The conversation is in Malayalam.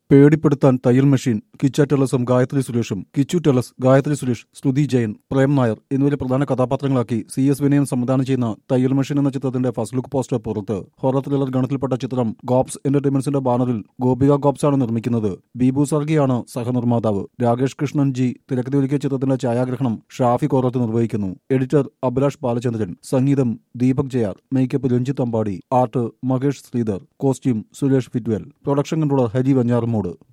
പേടിപ്പെടുത്താൻ തയ്യൽ മെഷീൻ കിച്ച ടെലസും ഗായത്രി സുരേഷും കിച്ചു ടെലസ് ഗായത്രി സുരേഷ് ശ്രുതി ജയൻ പ്രേം നായർ എന്നിവരെ പ്രധാന കഥാപാത്രങ്ങളാക്കി സി എസ് വിനയൻ സംവിധാനം ചെയ്യുന്ന തയ്യൽ മെഷീൻ എന്ന ചിത്രത്തിന്റെ ഫസ്റ്റ് ലുക്ക് പോസ്റ്റർ പുറത്ത് ഹൊറർ ത്രില്ലർ ഗണത്തിൽപ്പെട്ട ചിത്രം ഗോപ്സ് എന്റർടൈൻമെന്റ്സിന്റെ ബാനറിൽ ഗോപിക ഗോപ്സ് ആണ് നിർമ്മിക്കുന്നത് ബീബു സർഗിയാണ് സഹനിർമ്മാതാവ് രാകേഷ് കൃഷ്ണൻ ജി തിരക്കഥ ഒരുക്കിയ ചിത്രത്തിന്റെ ഛായാഗ്രഹണം ഷാഫി കോറത്ത് നിർവഹിക്കുന്നു എഡിറ്റർ അഭിലാഷ് ബാലചന്ദ്രൻ സംഗീതം Deepak Jayar makeup Ranjith Ambadi art Mahesh Sreedhar costume Suresh Fitwell production controller Hari വഞ്ഞാറുമൂട്